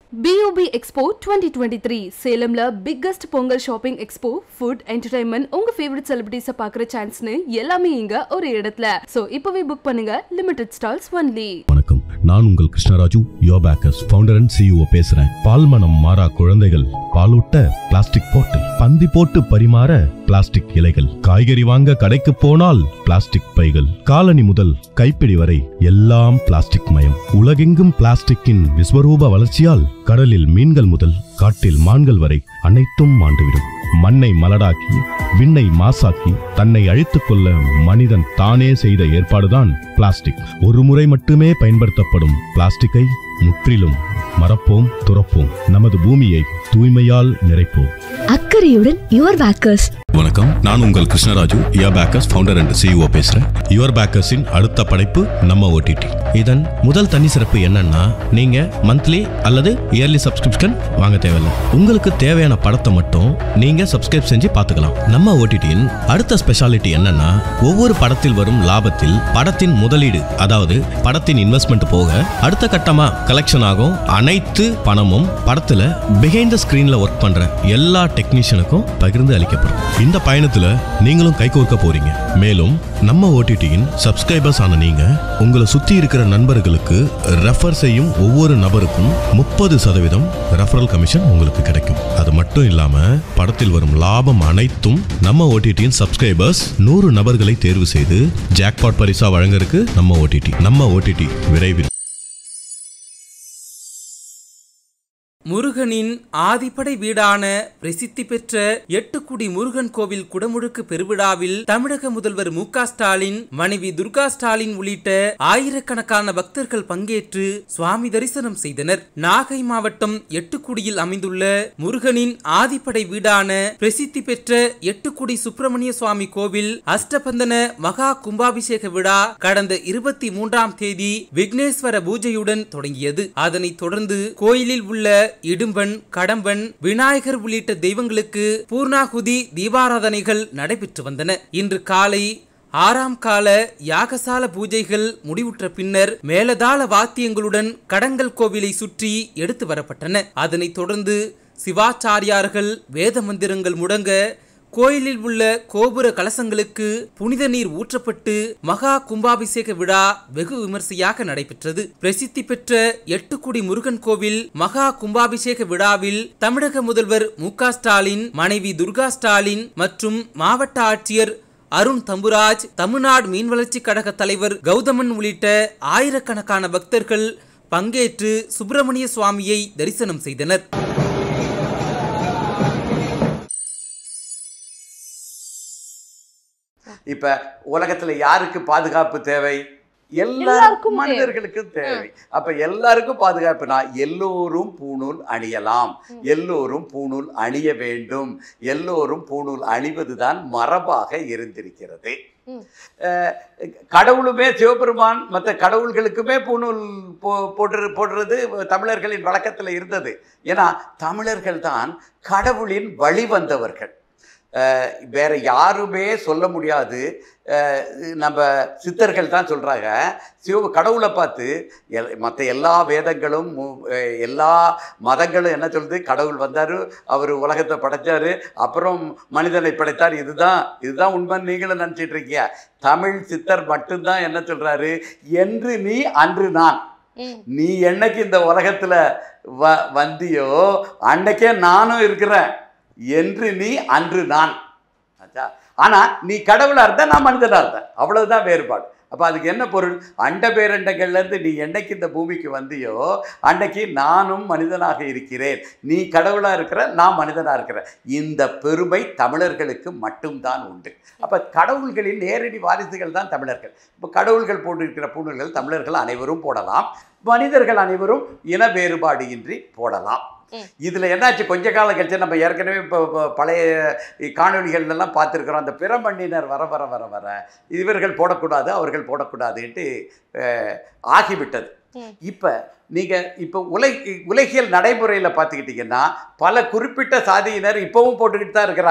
பியூபி expo 2023 சேலம்ல biggest Pongal shopping expo food entertainment உங்க favourite celebrities பாக்குற சான்ஸ்னு எல்லாமே இங்க ஒரு இடத்துல சோ இப்பவே புக் பண்ணுங்க லிமிடெட் ஸ்டால்ஸ் ஒன்லி வணக்கம் நான் உங்கள் Krishnaraju your bakers founder and CEO பேசுறேன் பால் மனம் மாறா குழந்தைகள் பாலூட்ட பிளாஸ்டிக் பாட்டில் பந்தி போட்டு பரிமாற பிளாஸ்டிக் இலைகள் காய்கறி வாங்க கடைக்கு போனால் பிளாஸ்டிக் பைகள் காலனி முதல் கைப்பிடி வரை எல்லாம் பிளாஸ்டிக் மயம் உலகெங்கும் பிளாஸ்டிக்கின் விஸ்வரூப வளர்ச்சியால் கடலில் மீன்கள் முதல் காட்டில் மான்கள் வரை அனைத்தும் மாண்டுவிடும் மண்ணை மலடாக்கி விண்ணை மாசாக்கி தன்னை அழித்துக் கொள்ள மனிதன் தானே செய்த ஏற்பாடுதான் பிளாஸ்டிக் ஒரு முறை மட்டுமே பயன்படுத்தப்படும் பிளாஸ்டிக்கை முற்றிலும் மறப்போம் துறப்போம் நமது பூமியை தூய்மையால் நிறைப்போம் அக்கறையுடன் யுவர் பேக்கர்ஸ் வணக்கம் நான் உங்கள் Krishnaraju your bakers founder and CEO பேசுறேன் யுவர் பேக்கர்ஸின் அடுத்த படைப்பு நம்ம ஓடிடி இதன் முதல் தனி சிறப்பு என்னன்னா நீங்க மந்த்லி அல்லது இயர்லி சப்ஸ்கிரிப்ஷன் வாங்க தேவையில்ல உங்களுக்கு தேவையான படத்தை மட்டும் நீங்க சப்ஸ்கிரைப் செஞ்சு பார்த்துக்கலாம் நம்ம ஓடிடியின் அடுத்த ஸ்பெஷாலிட்டி என்னன்னா ஒவ்வொரு படத்தில் வரும் லாபத்தில் படத்தின் முதலீடு அதாவது படத்தின் இன்வெஸ்ட்மெண்ட் போக அடுத்த கட்டமா கலெக்ஷன் ஆகும் அனைத்து பணமும் படத்துல பிஹைண்ட் த ஸ்கிரீன்ல ஒர்க் பண்ற எல்லா டெக்னீஷியனுக்கும் பகிர்ந்து அளிக்கப்படும் இந்த பயணத்துல நீங்களும் கைகோர்க்க போறீங்க மேலும் நம்ம ஓடிடியின் சப்ஸ்கிரைபர்ஸ் ஆன நீங்க உங்களை சுத்தி இருக்கிற நண்பர்களுக்கு ரெஃபர் செய்யும் ஒவ்வொரு நபருக்கும் முப்பது சதவீதம் ரெஃபரல் கமிஷன் உங்களுக்கு கிடைக்கும் அது மட்டும் இல்லாம படத்தில் வரும் லாபம் அனைத்தும் நம்ம ஓடிடியின் சப்ஸ்கிரைபர்ஸ் நூறு நபர்களை தேர்வு செய்து ஜாக்பாட் பரிசா வழங்கறதுக்கு நம்ம ஓடிடி நம்ம ஓடிடி விரைவில் முருகனின் ஆதிப்படை வீடான பிரசித்தி பெற்ற எட்டுக்குடி முருகன் கோவில் குடமுழுக்கு பெருவிழாவில் தமிழக முதல்வர் மு க ஸ்டாலின் மனைவி துர்கா ஸ்டாலின் உள்ளிட்ட ஆயிரக்கணக்கான பக்தர்கள் பங்கேற்று சுவாமி தரிசனம் செய்தனர் நாகை மாவட்டம் எட்டுக்குடியில் அமைந்துள்ள முருகனின் ஆதிப்படை வீடான பிரசித்தி பெற்ற எட்டுக்குடி சுப்பிரமணிய சுவாமி கோவில் அஷ்டபந்தன மகா கும்பாபிஷேக விழா கடந்த இருபத்தி மூன்றாம் தேதி விக்னேஸ்வர பூஜையுடன் தொடங்கியது அதனைத் தொடர்ந்து கோயிலில் உள்ள இடும்பன் கடம்பன் விநாயகர் உள்ளிட்ட தெய்வங்களுக்கு பூர்ணாகுதி தீபாராதனைகள் நடைபெற்று வந்தன இன்று காலை ஆறாம் கால யாகசால பூஜைகள் முடிவுற்ற பின்னர் மேலதாள வாத்தியங்களுடன் கடங்கல் கோவிலை சுற்றி எடுத்து வரப்பட்டன அதனைத் தொடர்ந்து சிவாச்சாரியார்கள் வேத மந்திரங்கள் முடங்க கோயிலில் உள்ள கோபுர கலசங்களுக்கு புனித நீர் ஊற்றப்பட்டு மகா கும்பாபிஷேக விழா வெகு விமர்சையாக நடைபெற்றது பிரசித்தி பெற்ற எட்டுக்குடி முருகன் கோவில் மகா கும்பாபிஷேக விழாவில் தமிழக முதல்வர் மு க ஸ்டாலின் மனைவி துர்கா ஸ்டாலின் மற்றும் மாவட்ட ஆட்சியர் அருண் தம்புராஜ் தமிழ்நாடு மீன்வளர்ச்சி கழக தலைவர் கௌதமன் உள்ளிட்ட ஆயிரக்கணக்கான பக்தர்கள் பங்கேற்று சுப்பிரமணிய சுவாமியை தரிசனம் செய்தனர் இப்ப உலகத்துல யாருக்கு பாதுகாப்பு தேவை எல்லா எல்லாருக்கும் மனிதர்களுக்கும் தேவை அப்ப எல்லாருக்கும் பாதுகாப்புனா எல்லோரும் பூணூல் அணியலாம் எல்லோரும் பூணூல் அணிய வேண்டும் எல்லோரும் பூணூல் அணிவதுதான் மரபாக இருந்திருக்கிறது ம். அஹ், கடவுளுமே சிவபெருமான் மற்ற கடவுள்களுக்குமே பூணூல் போ போட்டு போடுறது தமிழர்களின் வழக்கத்துல இருந்தது ஏன்னா தமிழர்கள் தான் கடவுளின் வழி வந்தவர்கள் அஹ் வேற யாருமே சொல்ல முடியாது அஹ் நம்ம சித்தர்கள் தான் சொல்கிறாங்க சிவ கடவுளை பார்த்து எல் மற்ற எல்லா வேதங்களும் மு- அஹ் எல்லா மதங்களும் என்ன சொல்லுது கடவுள் வந்தார் அவர் உலகத்தை படைச்சாரு அப்புறம் மனிதனை படைத்தார் இதுதான் இதுதான் உண்மை நீங்களும் நினச்சிட்டு இருக்கீங்க தமிழ் சித்தர் மட்டும்தான் என்ன சொல்கிறாரு என்று நீ அன்று நான் ம். நீ என்னைக்கு இந்த உலகத்துல வ வந்தியோ அன்னைக்கே நானும் இருக்கிறேன் என்று நீ அன்று நான் ஆச்சா ஆனா நீ கடவுளா இருந்தா நான் மனிதனா இருந்தேன் அவ்வளவுதான் வேறுபாடு அப்ப அதுக்கு என்ன பொருள் அண்ட பேரண்டங்கள்ல இருந்து நீ என்னைக்கு இந்த பூமிக்கு வந்தியோ அன்னைக்கு நானும் மனிதனாக இருக்கிறேன் நீ கடவுளா இருக்கிற நான் மனிதனா இருக்கிறேன் இந்த பெருமை தமிழர்களுக்கு மட்டும்தான் உண்டு அப்ப கடவுள்களின் நேரடி வாரிசுகள் தான் தமிழர்கள் இப்போ கடவுள்கள் போட்டிருக்கிற பூணூல்கள் தமிழர்கள் அனைவரும் போடலாம் மனிதர்கள் அனைவரும் இன வேறுபாடு இன்றி போடலாம் ம். இதுல என்னாச்சு கொஞ்ச காலம் கழிச்சு நம்ம ஏற்கனவே இப்போ இப்போ பழைய காணொளிகள் எல்லாம் பார்த்துருக்குறோம் அந்த பிறமண்ணினர் வர வர வர வர இவர்கள் போடக்கூடாது அவர்கள் போடக்கூடாதுன்ட்டு அஹ், ஆகிவிட்டது ம். இப்போ நீங்கள் இப்போ உலக உலகியல் நடைமுறையில் பார்த்துக்கிட்டிங்கன்னா பல குறிப்பிட்ட சாதியினர் இப்போவும் போட்டுக்கிட்டு தான் இருக்கிறாங்க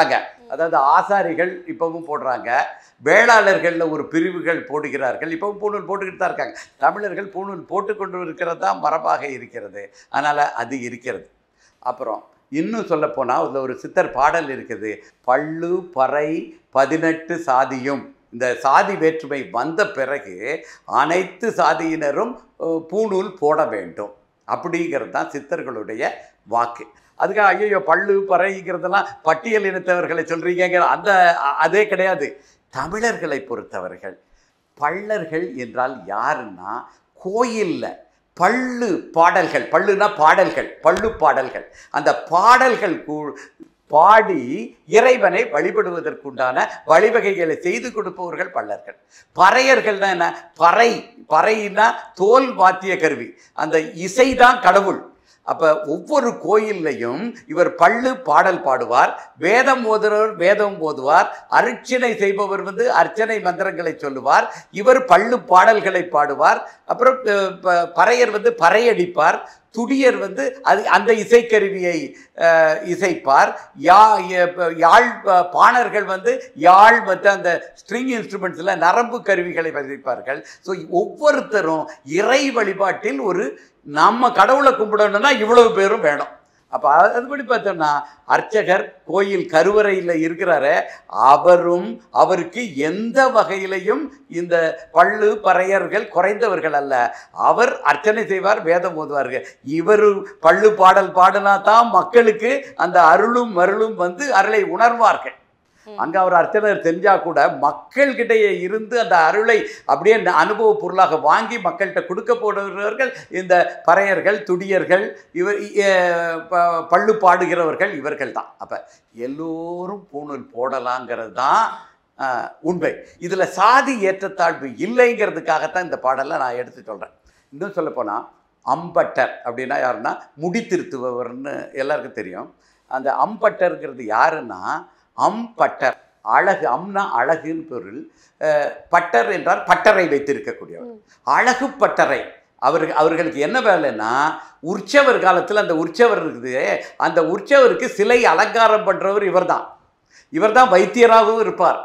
அதாவது ஆசாரிகள் இப்பவும் போடுறாங்க வேளாளர்களில் ஒரு பிரிவுகள் போடுகிறார்கள் இப்பவும் பூணூல் போட்டுக்கிட்டு தான் இருக்காங்க தமிழர்கள் பூணூல் போட்டுக்கொண்டு இருக்கிறது தான் மரபாக இருக்கிறது அதனால் அது இருக்கிறது அப்புறம் இன்னும் சொல்லப்போனால் அதில் ஒரு சித்தர் பாடல் இருக்குது பள்ளு பறை பதினெட்டு சாதியும் இந்த சாதி வேற்றுமை வந்த பிறகு அனைத்து சாதியினரும் அஹ், பூணூல் போட வேண்டும் அப்படிங்கிறது தான் சித்தர்களுடைய வாக்கு அதுக்காக ஐயோ பள்ளு பறைங்கிறதெல்லாம் பட்டியல் இனத்தவர்களை சொல்கிறீங்க அந்த அ- அதே கிடையாது தமிழர்களை பொறுத்தவர்கள் பள்ளர்கள் என்றால் யாருன்னா கோயிலில் பள்ளு பாடல்கள் பள்ளுனா பாடல்கள் பள்ளு பாடல்கள் அந்த பாடல்கள் கூ- பாடி இறைவனை வழிபடுவதற்குண்டான வழிவகைகளை செய்து கொடுப்பவர்கள் பள்ளர்கள் பறையர்கள்னா என்ன பறை பறைனா தோல் வாத்திய கருவி அந்த இசைதான் கடவுள் அப்போ ஒவ்வொரு கோயில்லையும் இவர் பள்ளு பாடல் பாடுவார் வேதம் ஓதுறவர் வேதம் ஓதுவார் அர்ச்சனை செய்பவர் வந்து அர்ச்சனை மந்திரங்களை சொல்லுவார் இவர் பள்ளு பாடல்களை பாடுவார் அப்புறம் அஹ், ப- பறையர் வந்து பறையடிப்பார் துடியர் வந்து அது அந்த இசைக்கருவியை அஹ், இசைப்பார் யா எ- ப- யாழ் ப- பாணர்கள் வந்து யாழ் மற்ற அந்த ஸ்ட்ரிங் இன்ஸ்ட்ருமெண்ட்ஸில் நரம்பு கருவிகளை வசிப்பார்கள் ஸோ ஒவ்வொருத்தரும் இறை வழிபாட்டில் ஒரு நம்ம கடவுளை கும்பிடணும்னா இவ்வளவு பேரும் வேணும் அப்போ அதுபடி பார்த்தோம்னா அர்ச்சகர் கோயில் கருவறையில் இருக்கிறாரு அவரும் அவருக்கு எந்த வகையிலையும் இந்த பள்ளு பறையர்கள் குறைந்தவர்கள் அல்ல அவர் அர்ச்சனை செய்வார் வேதம் ஓதுவார்கள் இவர் பள்ளு பாடல் பாடினா தான் மக்களுக்கு அந்த அருளும் மருளும் வந்து அருளை உணர்வார்கள் அங்க அவர் அர்ச்சனர் தெரிஞ்சா கூட மக்கள்கிட்டயே இருந்து அந்த அருளை அப்படியே ந- அனுபவ பொருளாக வாங்கி மக்கள்கிட்ட கொடுக்க போடுகிறவர்கள் இந்த பறையர்கள் துடியர்கள் இவர் எ- ப- பள்ளு பாடுகிறவர்கள் இவர்கள் தான் அப்ப எல்லோரும் பூணூல் போடலாங்கிறது தான் ஆஹ், உண்மை இதுல சாதி ஏற்றத்தாழ்வு இல்லைங்கிறதுக்காகத்தான் இந்த பாடலை நான் எடுத்து சொல்றேன் இன்னும் சொல்லப்போனா அம்பட்டர் அப்படின்னா யாருன்னா முடித்திருத்துபவர்னு எல்லாருக்கும் தெரியும் அந்த அம்பட்டர்ங்கிறது யாருன்னா அம்பட்டர் அழகு அம்னா அழகுன்னு பொருள் அஹ், பட்டர் என்றால் பட்டறை வைத்திருக்கக்கூடியவர் அழகு பட்டறை அவருக்கு அவர்களுக்கு என்ன வேலைன்னா உற்சவர் காலத்தில் அந்த உற்சவர் இருக்குது அந்த உற்சவருக்கு சிலை அலங்காரம் பண்ணுறவர் இவர்தான் இவர்தான் வைத்தியராகவும் இருப்பார்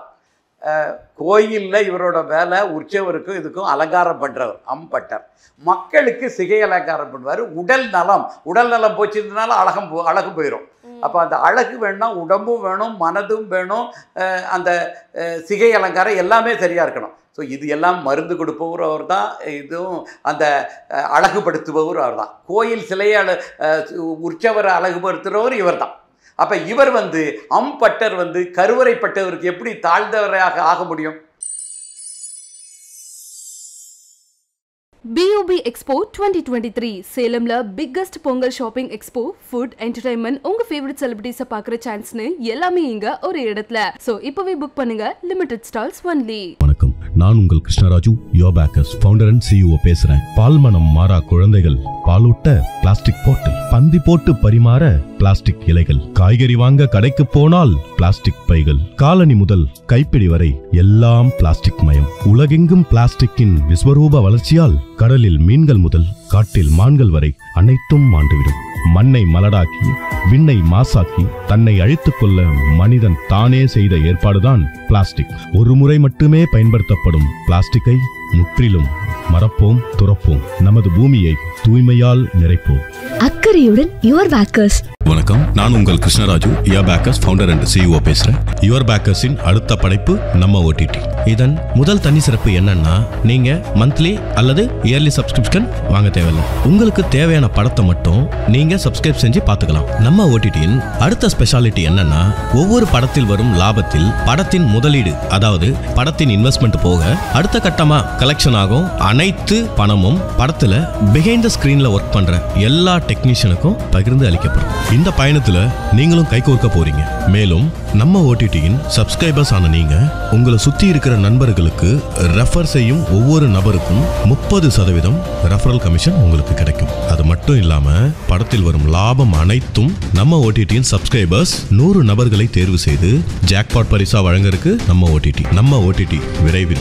கோயிலில் இவரோட வேலை உற்சவருக்கும் இதுக்கும் அலங்காரம் பண்ணுறவர் அம்பட்டர் மக்களுக்கு சிகை அலங்காரம் பண்ணுவார் உடல் நலம் உடல் நலம் போச்சுனால அழகம் போ அழகு போயிடும் அப்போ அந்த அழகு வேணும்னா உடம்பும் வேணும் மனதும் வேணும் அஹ் அந்த அஹ் சிகை அலங்காரம் எல்லாமே சரியாக இருக்கணும் ஸோ இது எல்லாம் மருந்து கொடுப்பவர் அவர் தான் இதுவும் அந்த அஹ், அழகுபடுத்துபவர் அவர் தான் கோயில் சிலையை அழ அஹ், உற்சவரை அழகுபடுத்துகிறவர் இவர் தான் அப்போ இவர் வந்து அம்பட்டர் வந்து கருவறைப்பட்டவருக்கு எப்படி தாழ்ந்தவராக ஆக முடியும் பியூபி எக்ஸ்போ 2023 சேலம்ல biggest Pongal shopping expo food entertainment உங்க ஃபேவரட் செலிபிரிட்டிஸ பாக்குற சான்ஸ்னு எல்லாமே இங்க ஒரு இடத்துல சோ இப்பவே புக் பண்ணுங்க லிமிடெட் ஸ்டால்ஸ் ஒன்லி வணக்கம் நான் உங்கள் Krishnaraju your bakers founder and CEO பேசுறேன் பால்மனம் மாறா குழந்தைகள் பாலூட்ட பிளாஸ்டிக் பாட்டில் பந்தி போட்டு பரிமாற பிளாஸ்டிக் இலைகள் காய்கறி வாங்க கடைக்கு போனால் பிளாஸ்டிக் பைகள் காலனி முதல் கைப்பிடி வரை எல்லாம் பிளாஸ்டிக் மயம் உலகெங்கும் பிளாஸ்டிக்கின் விஸ்வரூப வளர்ச்சியால் கடலில் மீன்கள் முதல் காட்டில் மான்கள் வரை அனைத்தும் மாண்டுவிடும் மண்ணை மலடாக்கி விண்ணை மாசாக்கி தன்னை அழித்துக் கொள்ள மனிதன் தானே செய்த ஏற்பாடுதான் பிளாஸ்டிக் ஒரு முறை மட்டுமே பயன்படுத்தப்படும் பிளாஸ்டிக்கை முற்றிலும் மறப்போம் துறப்போம் நமது பூமியை தூய்மையால் நிறைப்போம் அக்கறையுடன் யுவர் பேக்கர்ஸ் வணக்கம் நான் உங்கள் Krishnaraju your bakers founder and CEO பேசுறேன் யுவர் பேக்கர்ஸின் அடுத்த படைப்பு நம்ம ஓடிடி இதன் முதல் தனி சிறப்பு என்னன்னா நீங்க மந்த்லி அல்லது இயர்லி சப்ஸ்கிரிப்ஷன் வாங்க தேவையில்லை உங்களுக்கு தேவையான படத்தை மட்டும் நீங்க சப்ஸ்கிரைப் செஞ்சு பார்த்துக்கலாம் நம்ம ஓடிடியின் அடுத்த ஸ்பெஷாலிட்டி என்னன்னா ஒவ்வொரு படத்தில் வரும் லாபத்தில் படத்தின் முதலீடு அதாவது படத்தின் இன்வெஸ்ட்மெண்ட் போக அடுத்த கட்டமா கலெக்ஷன் ஆகும் அனைத்து பணமும் படத்துல பிஹைண்ட் த ஸ்கிரீன்ல ஒர்க் பண்ற எல்லா டெக்னீஷியனுக்கும் பகிர்ந்து அளிக்கப்படும் இந்த பயணத்துல நீங்களும் கைகோர்க்க போறீங்க மேலும் நம்ம ஓடிடியின் சப்ஸ்கிரைபர்ஸ் ஆன நீங்க உங்களை சுத்தி இருக்கிற நண்பர்களுக்கு ரெஃபர் செய்யும் ஒவ்வொரு நபருக்கும் முப்பது சதவீதம் ரெஃபரல் கமிஷன் உங்களுக்கு கிடைக்கும் அது மட்டும் இல்லாம படத்தில் வரும் லாபம் அனைத்தும் நம்ம ஓடிடியின் சப்ஸ்கிரைபர்ஸ் நூறு நபர்களை தேர்வு செய்து ஜாக்பாட் பரிசா வழங்கறதுக்கு நம்ம ஓடிடி நம்ம ஓடிடி விரைவில்